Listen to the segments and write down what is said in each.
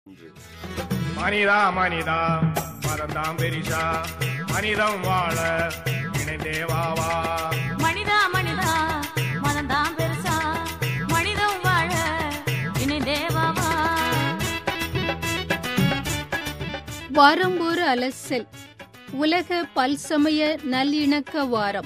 மனிதா மனிதா மதந்தாம் பெரிசா மனிதம் வாழ இணைந்தே வாவா மனிதா மனிதா மனந்தான் பெருசா மனிதம் வாழ இணைந்தேவாவா வாரம் ஒரு அலசல் உலக பல்சமய நல்லிணக்க வாரம்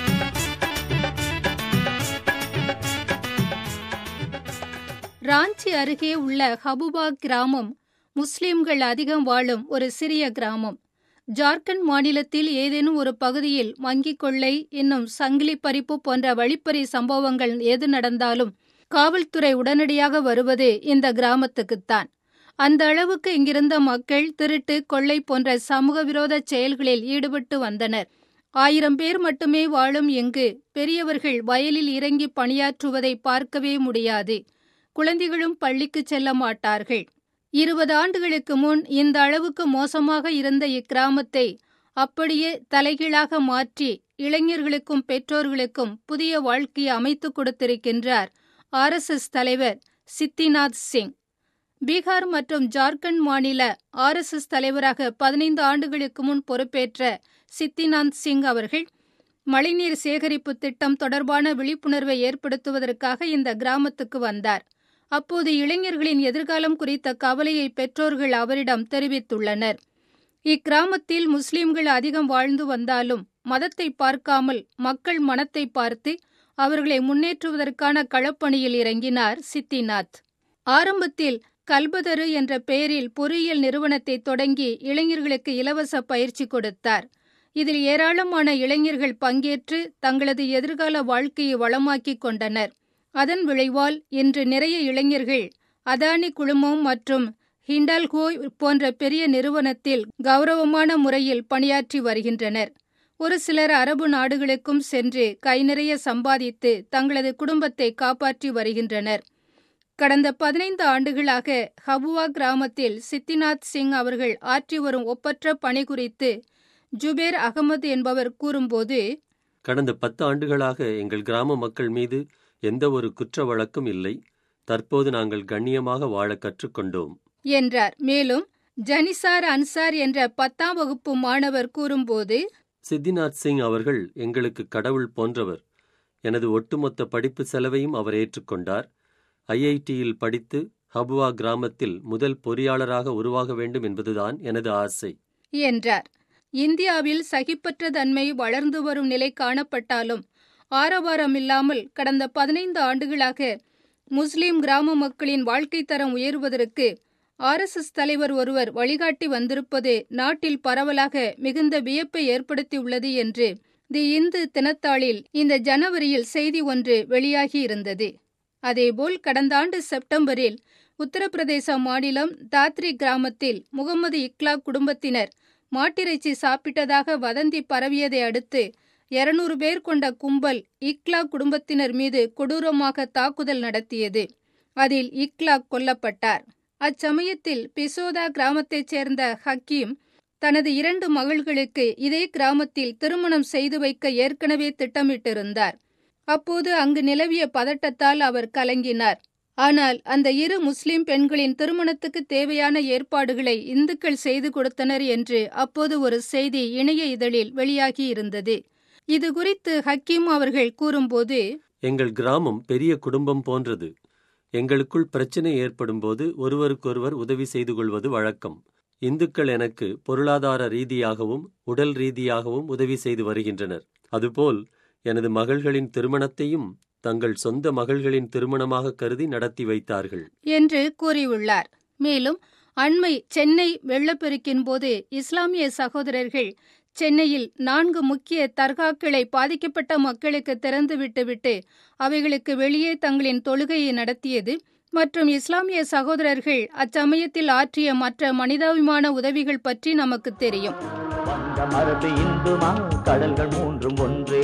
ராஞ்சி அருகே உள்ள ஹபுபா கிராமம் முஸ்லிம்கள் அதிகம் வாழும் ஒரு சிறிய கிராமம் ஜார்க்கண்ட் மாநிலத்தில் ஏதேனும் ஒரு பகுதியில் வங்கிக் கொள்ளை இன்னும் சங்கிலி பறிப்பு போன்ற வழிப்பறி சம்பவங்கள் எது நடந்தாலும் காவல்துறை உடனடியாக வருவது இந்த கிராமத்துக்குத்தான் அந்த அளவுக்கு இங்கிருந்த மக்கள் திருட்டு கொள்ளை போன்ற சமூக விரோத செயல்களில் ஈடுபட்டு வந்தனர் ஆயிரம் பேர் மட்டுமே வாழும் இங்கு பெரியவர்கள் வயலில் இறங்கி பணியாற்றுவதை பார்க்கவே முடியாது குழந்தைகளும் பள்ளிக்கு செல்ல மாட்டார்கள் இருபது ஆண்டுகளுக்கு முன் இந்த அளவுக்கு மோசமாக இருந்த இக்கிராமத்தை அப்படியே தலைகீழாக மாற்றி இளைஞர்களுக்கும் பெற்றோர்களுக்கும் புதிய வாழ்க்கையை அமைத்துக் கொடுத்திருக்கின்றார் ஆர்எஸ்எஸ் தலைவர் சித்திநாத் சிங் பீகார் மற்றும் ஜார்க்கண்ட் மாநில ஆர்எஸ்எஸ் தலைவராக பதினைந்து ஆண்டுகளுக்கு முன் பொறுப்பேற்ற சித்திநாத் சிங் அவர்கள் மழைநீர் சேகரிப்பு திட்டம் தொடர்பான விழிப்புணர்வை ஏற்படுத்துவதற்காக இந்த கிராமத்துக்கு வந்தார் அப்போது இளைஞர்களின் எதிர்காலம் குறித்த கவலையை பெற்றோர்கள் அவரிடம் தெரிவித்துள்ளனர் இக்கிராமத்தில் முஸ்லிம்கள் அதிகம் வாழ்ந்து வந்தாலும் மதத்தை பார்க்காமல் மக்கள் மனத்தை பார்த்து அவர்களை முன்னேற்றுவதற்கான களப்பணியில் இறங்கினார் சித்திநாத் ஆரம்பத்தில் கல்பதரு என்ற பெயரில் பொறியியல் நிறுவனத்தை தொடங்கி இளைஞர்களுக்கு இலவச பயிற்சி கொடுத்தார் இதில் ஏராளமான இளைஞர்கள் பங்கேற்று தங்களது எதிர்கால வாழ்க்கையை வளமாக்கிக் கொண்டனர் அதன் விளைவால் இன்று நிறைய இளைஞர்கள் அதானி குழுமம் மற்றும் ஹிண்டால்கோ போன்ற பெரிய நிறுவனத்தில் கௌரவமான முறையில் பணியாற்றி வருகின்றனர் ஒரு சிலர் அரபு நாடுகளுக்கும் சென்று கை நிறைய சம்பாதித்து தங்களது குடும்பத்தை காப்பாற்றி வருகின்றனர் கடந்த பதினைந்து ஆண்டுகளாக ஹபுவா கிராமத்தில் சித்திநாத் சிங் அவர்கள் ஆற்றி வரும் ஒப்பற்ற பணி குறித்து ஜுபேர் அகமது என்பவர் கூறும்போது கடந்த பத்து ஆண்டுகளாக எங்கள் கிராம மக்கள் மீது எந்த ஒரு குற்ற வழக்கும் இல்லை தற்போது நாங்கள் கண்ணியமாக வாழ கற்றுக்கொண்டோம் என்றார் மேலும் ஜனிசார் அன்சார் என்ற பத்தாம் வகுப்பு மாணவர் கூறும்போது சித்திநாத் சிங் அவர்கள் எங்களுக்கு கடவுள் போன்றவர் எனது ஒட்டுமொத்த படிப்பு செலவையும் அவர் ஏற்றுக்கொண்டார் ஐஐடியில் படித்து ஹபுவா கிராமத்தில் முதல் பொறியாளராக உருவாக வேண்டும் என்பதுதான் எனது ஆசை என்றார் இந்தியாவில் சகிப்பற்ற தன்மை வளர்ந்து வரும் நிலை காணப்பட்டாலும் ஆரவாரமில்லாமல் கடந்த பதினைந்து ஆண்டுகளாக முஸ்லிம் கிராம மக்களின் வாழ்க்கை தரம் உயர்வதற்கு ஆர்எஸ்எஸ் தலைவர் ஒருவர் வழிகாட்டி வந்திருப்பது நாட்டில் பரவலாக மிகுந்த வியப்பை ஏற்படுத்தியுள்ளது என்று தி இந்து தினத்தாளில் இந்த ஜனவரியில் செய்தி ஒன்று வெளியாகியிருந்தது அதேபோல் கடந்த ஆண்டு செப்டம்பரில் உத்தரப்பிரதேச மாநிலம் தாத்ரி கிராமத்தில் முகமது இக்லாக் குடும்பத்தினர் மாட்டிறைச்சி சாப்பிட்டதாக வதந்தி பரவியதை அடுத்து இருநூறு பேர் கொண்ட கும்பல் இக்லாக் குடும்பத்தினர் மீது கொடூரமாக தாக்குதல் நடத்தியது அதில் இக்லாக் கொல்லப்பட்டார் அச்சமயத்தில் பிசோதா கிராமத்தைச் சேர்ந்த ஹக்கீம் தனது இரண்டு மகள்களுக்கு இதே கிராமத்தில் திருமணம் செய்து வைக்க ஏற்கனவே திட்டமிட்டிருந்தார் அப்போது அங்கு நிலவிய பதட்டத்தால் அவர் கலங்கினார் ஆனால் அந்த இரு முஸ்லிம் பெண்களின் திருமணத்துக்கு தேவையான ஏற்பாடுகளை இந்துக்கள் செய்து கொடுத்தனர் என்று அப்போது ஒரு செய்தி இணைய இதழில் வெளியாகியிருந்தது இது குறித்து ஹக்கீம் அவர்கள் கூறும்போது எங்கள் கிராமம் பெரிய குடும்பம் போன்றது எங்களுக்குள் பிரச்சனை ஏற்படும்போது ஒருவருக்கொருவர் உதவி செய்து கொள்வது வழக்கம் இந்துக்கள் எனக்கு பொருளாதார ரீதியாகவும் உடல் ரீதியாகவும் உதவி செய்து வருகின்றனர் அதுபோல் எனது மகள்களின் திருமணத்தையும் தங்கள் சொந்த மகள்களின் திருமணமாக கருதி நடத்தி வைத்தார்கள் என்று கூறியுள்ளார் மேலும் அண்மை சென்னை வெள்ளப்பெருக்கின் போது இஸ்லாமிய சகோதரர்கள் சென்னையில் நான்கு முக்கிய தர்காக்களை பாதிக்கப்பட்ட மக்களுக்கு திறந்து விட்டுவிட்டு அவைகளுக்கு வெளியே தங்களின் தொழுகையை நடத்தியது மற்றும் இஸ்லாமிய சகோதரர்கள் அச்சமயத்தில் ஆற்றிய மற்ற மனிதாபிமான உதவிகள் பற்றி நமக்கு தெரியும் வங்க மரபு இந்துமா கடல்கள் மூன்றும் ஒன்றே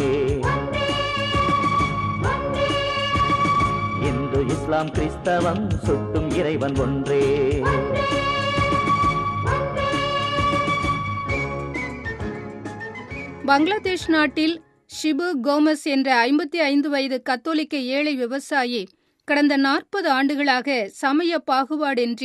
இந்து இஸ்லாம் கிறிஸ்தவம் சுட்டும் இறைவன் ஒன்றே பங்களாதேஷ் நாட்டில் ஷிபு கோமஸ் என்ற ஐம்பத்தி ஐந்து வயது கத்தோலிக்க ஏழை விவசாயி கடந்த நாற்பது ஆண்டுகளாக சமய பாகுபாடின்றி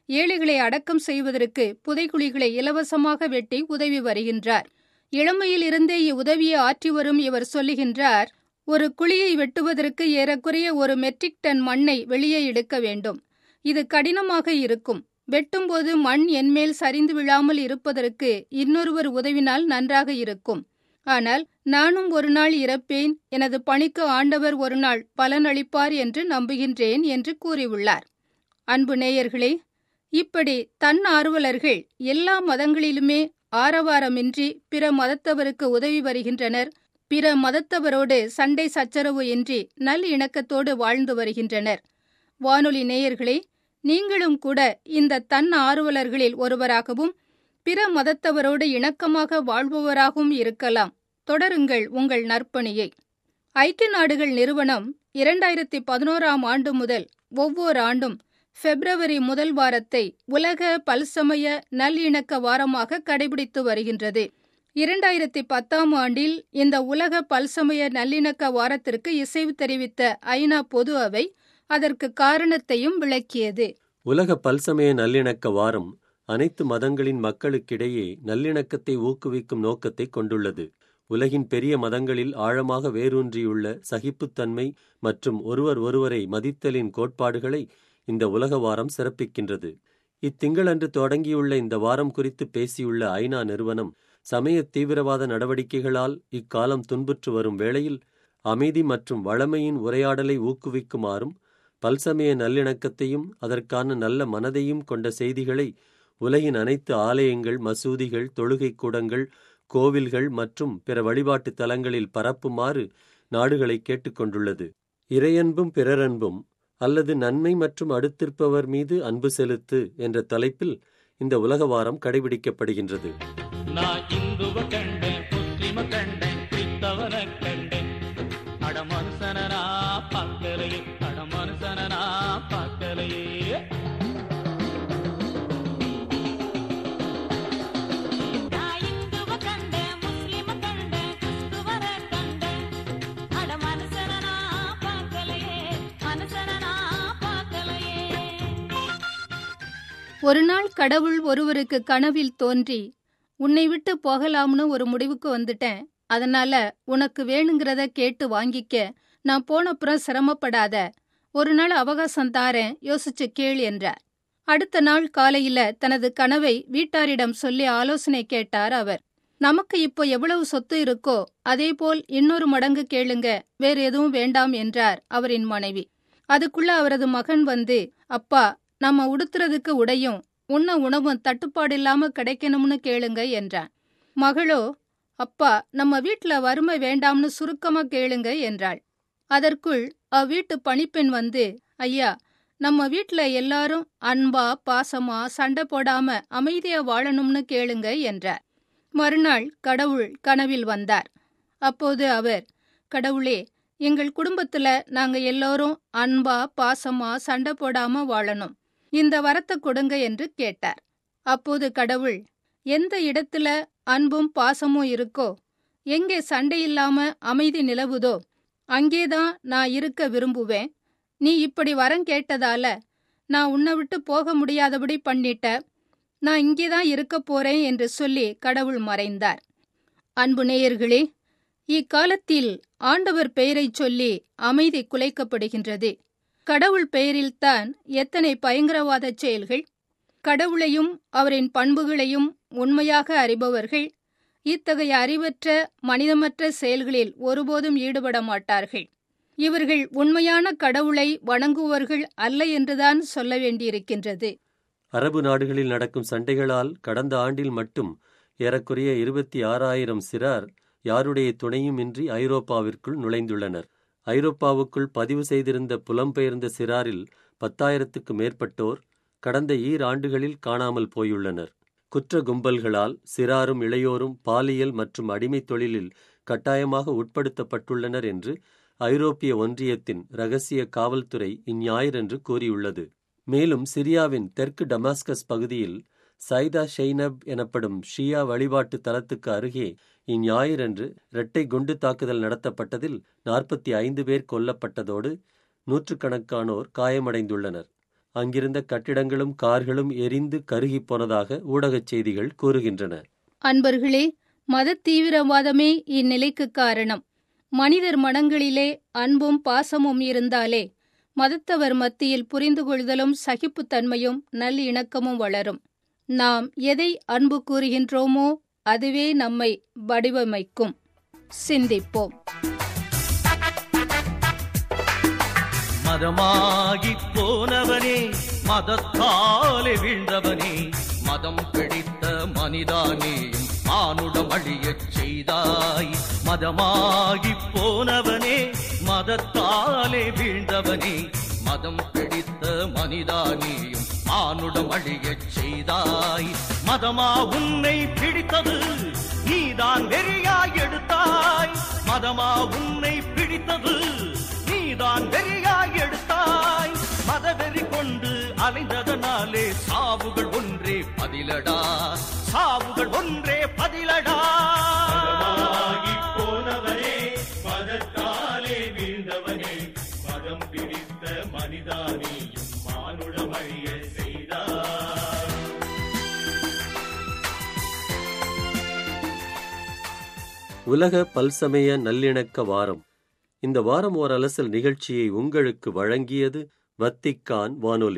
ஏழைகளை அடக்கம் செய்வதற்கு புதைக்குழிகளை இலவசமாக வெட்டி உதவி வருகின்றார் இளமையில் இருந்தே இவ்வுதவியை ஆற்றி வரும் இவர் சொல்லுகின்றார் ஒரு குழியை வெட்டுவதற்கு ஏறக்குறைய ஒரு மெட்ரிக் டன் மண்ணை வெளியே எடுக்க வேண்டும் இது கடினமாக இருக்கும் வெட்டும்போது மண் என்மேல் சரிந்து விழாமல் இருப்பதற்கு இன்னொருவர் உதவினால் நன்றாக இருக்கும் ஆனால் நானும் ஒரு நாள் இறப்பேன் எனது பணிக்கு ஆண்டவர் ஒரு நாள் பலனளிப்பார் என்று நம்புகின்றேன் என்று கூறியுள்ளார் அன்பு நேயர்களே இப்படி தன் ஆர்வலர்கள் எல்லா மதங்களிலுமே ஆரவாரமின்றி பிற மதத்தவருக்கு உதவி வருகின்றனர் பிற மதத்தவரோடு சண்டை சச்சரவு இன்றி நல் இணக்கத்தோடு வாழ்ந்து வருகின்றனர் வானொலி நேயர்களே நீங்களும் கூட இந்த தன் ஆர்வலர்களில் ஒருவராகவும் பிற மதத்தவரோடு இணக்கமாக வாழ்பவராகவும் இருக்கலாம் தொடருங்கள் உங்கள் நற்பணியை ஐக்கிய நாடுகள் நிறுவனம் இரண்டாயிரத்தி பதினோராம் ஆண்டு முதல் ஒவ்வொரு ஆண்டும் பிப்ரவரி முதல் வாரத்தை உலக பல்சமய நல்லிணக்க வாரமாக கடைபிடித்து வருகின்றது இரண்டாயிரத்தி பத்தாம் ஆண்டில் இந்த உலக பல்சமய நல்லிணக்க வாரத்திற்கு இசைவு தெரிவித்த ஐநா பொது அவை அதற்கு காரணத்தையும் விளக்கியது உலக பல்சமய நல்லிணக்க வாரம் அனைத்து மதங்களின் மக்களுக்கிடையே நல்லிணக்கத்தை ஊக்குவிக்கும் நோக்கத்தை கொண்டுள்ளது உலகின் பெரிய மதங்களில் ஆழமாக வேரூன்றியுள்ள சகிப்புத்தன்மை மற்றும் ஒருவர் ஒருவரை மதித்தலின் கோட்பாடுகளை இந்த உலக வாரம் சிறப்பிக்கின்றது இத்திங்களன்று தொடங்கியுள்ள இந்த வாரம் குறித்து பேசியுள்ள ஐநா நிறுவனம் சமய தீவிரவாத நடவடிக்கைகளால் இக்காலம் துன்புற்று வரும் வேளையில் அமைதி மற்றும் வளமையின் உரையாடலை ஊக்குவிக்குமாறும் பல்சமய நல்லிணக்கத்தையும் அதற்கான நல்ல மனதையும் கொண்ட செய்திகளை உலகின் அனைத்து ஆலயங்கள் மசூதிகள் தொழுகை கூடங்கள் கோவில்கள் மற்றும் பிற வழிபாட்டு தலங்களில் பரப்புமாறு நாடுகளை கேட்டுக்கொண்டுள்ளது இறையன்பும் பிறரன்பும் அல்லது நன்மை மற்றும் அடுத்திருப்பவர் மீது அன்பு செலுத்து என்ற தலைப்பில் இந்த உலக வாரம் கடைபிடிக்கப்படுகின்றது நான் இந்துவ கண்டேன் முஸ்லிம கண்டேன் கிறிஸ்தவன கண்டேன் அட மனுஷனா பார்க்கலையே அட மனுஷனா பார்க்கலையே நான் இந்துவ கண்டேன் முஸ்லிம கண்டேன் கிறிஸ்துவர கண்டேன் அட மனுஷன நான் பார்க்கலையே மனுஷன நான் பார்க்கலையே ஒரு நாள் கடவுள் ஒருவருக்கு கனவில் தோன்றி உன்னை விட்டு போகலாம்னு ஒரு முடிவுக்கு வந்துட்டேன் அதனால உனக்கு வேணுங்கிறத கேட்டு வாங்கிக்க நான் போனப்புறம் சிரமப்படாத ஒரு நாள் அவகாசம் தாரேன் யோசிச்சு கேள் என்றார் அடுத்த நாள் காலையில தனது கனவை வீட்டாரிடம் சொல்லி ஆலோசனை கேட்டார் அவர் நமக்கு இப்போ எவ்வளவு சொத்து இருக்கோ அதேபோல் இன்னொரு மடங்கு கேளுங்க வேற எதுவும் வேண்டாம் என்றார் அவரின் மனைவி அதுக்குள்ள அவரது மகன் வந்து அப்பா நம்ம உடுத்துறதுக்கு உடையும் உண்ண உணவும் தட்டுப்பாடில்லாம கிடைக்கணும்னு கேளுங்க என்றான் மகளோ அப்பா நம்ம வீட்ல வறுமை வேண்டாம்னு சுருக்கமா கேளுங்க என்றாள் அதற்குள் அவ்வீட்டு பணிப்பெண் வந்து ஐயா நம்ம வீட்ல எல்லாரும் அன்பா பாசமா சண்டை போடாம அமைதியா வாழணும்னு கேளுங்க என்றார் மறுநாள் கடவுள் கனவில் வந்தார் அப்போது அவர் கடவுளே எங்கள் குடும்பத்துல நாங்க எல்லாரும் அன்பா பாசமா சண்டை போடாம வாழணும் இந்த வரத்தை கொடுங்க என்று கேட்டார் அப்போது கடவுள் எந்த இடத்துல அன்பும் பாசமும் இருக்கோ எங்கே சண்டை இல்லாம அமைதி நிலவுதோ அங்கேதான் நான் இருக்க விரும்புவேன் நீ இப்படி வரம் கேட்டதால நான் உன்னை விட்டு போக முடியாதபடி பண்ணிட்ட நான் இங்கேதான் இருக்க போறேன் என்று சொல்லி கடவுள் மறைந்தார் அன்பு நேயர்களே இக்காலத்தில் ஆண்டவர் பெயரைச் சொல்லி அமைதி குலைக்கப்படுகின்றது கடவுள் பெயரில்தான் எத்தனை பயங்கரவாத செயல்கள் கடவுளையும் அவரின் பண்புகளையும் உண்மையாக அறிபவர்கள் இத்தகைய அறிவற்ற மனிதமற்ற செயல்களில் ஒருபோதும் ஈடுபட மாட்டார்கள் இவர்கள் உண்மையான கடவுளை வணங்குவர்கள் அல்ல என்றுதான் சொல்ல வேண்டியிருக்கின்றது அரபு நாடுகளில் நடக்கும் சண்டைகளால் கடந்த ஆண்டில் மட்டும் ஏறக்குறைய இருபத்தி ஆறாயிரம் சிறார் யாருடைய துணையுமின்றி ஐரோப்பாவிற்குள் நுழைந்துள்ளனர் ஐரோப்பாவுக்குள் பதிவு செய்திருந்த புலம்பெயர்ந்த சிறாரில் பத்தாயிரத்துக்கு மேற்பட்டோர் கடந்த ஈராண்டுகளில் காணாமல் போயுள்ளனர் குற்ற கும்பல்களால் சிறாரும் இளையோரும் பாலியல் மற்றும் அடிமைத் தொழிலில் கட்டாயமாக உட்படுத்தப்பட்டுள்ளனர் என்று ஐரோப்பிய ஒன்றியத்தின் ரகசிய காவல்துறை இஞ்ஞாயிறன்று கூறியுள்ளது மேலும் சிரியாவின் தெற்கு டமாஸ்கஸ் பகுதியில் சைதா ஷெய்னப் எனப்படும் ஷியா வழிபாட்டு தலத்துக்கு அருகே இஞ்ஞாயிறன்று இரட்டை குண்டு தாக்குதல் நடத்தப்பட்டதில் நாற்பத்தி ஐந்து பேர் கொல்லப்பட்டதோடு நூற்றுக்கணக்கானோர் காயமடைந்துள்ளனர் அங்கிருந்த கட்டிடங்களும் கார்களும் எரிந்து கருகிப் போனதாக ஊடகச் செய்திகள் கூறுகின்றன அன்பர்களே மத தீவிரவாதமே இந்நிலைக்கு காரணம் மனிதர் மனங்களிலே அன்பும் பாசமும் இருந்தாலே மதத்தவர் மத்தியில் புரிந்து கொள்தலும் சகிப்புத்தன்மையும் நல்லிணக்கமும் வளரும் நாம் எதை அன்பு கூறுகின்றோமோ அதுவே நம்மை வடிவமைக்கும் சிந்திப்போம் மதமாகி போனவனே மதத்தாலே வீழ்ந்தவனே மதம் பிடித்த மனிதானேயும் மானுடம் அழியச் செய்தாய் மதமாகி போனவனே மதத்தாலே வீழ்ந்தவனே மதம் பிடித்த மனிதானேயும் மானுடம் அழியச் செய்தாய் மதமா உன்னை பிடித்தது நீதான் வெறியாய் எடுத்தாய் மதமா உன்னை பிடித்தது நீதான் வெறியாய் எடுத்தாய் மதவெறி கொண்டு அலைந்ததனாலே சாவுகள் ஒன்றே பதிலடா சாவுகள் ஒன்றே பதிலடா போனவனே மதத்தாலே வீழ்ந்தவனே மதம் பிடித்த மனிதானியும் மானுடம் அழிய செய்தார் உலக பல்சமய நல்லிணக்க வாரம் இந்த வாரம் ஓர் அலசல் நிகழ்ச்சியை உங்களுக்கு வழங்கியது வத்திக்கான் வானொலி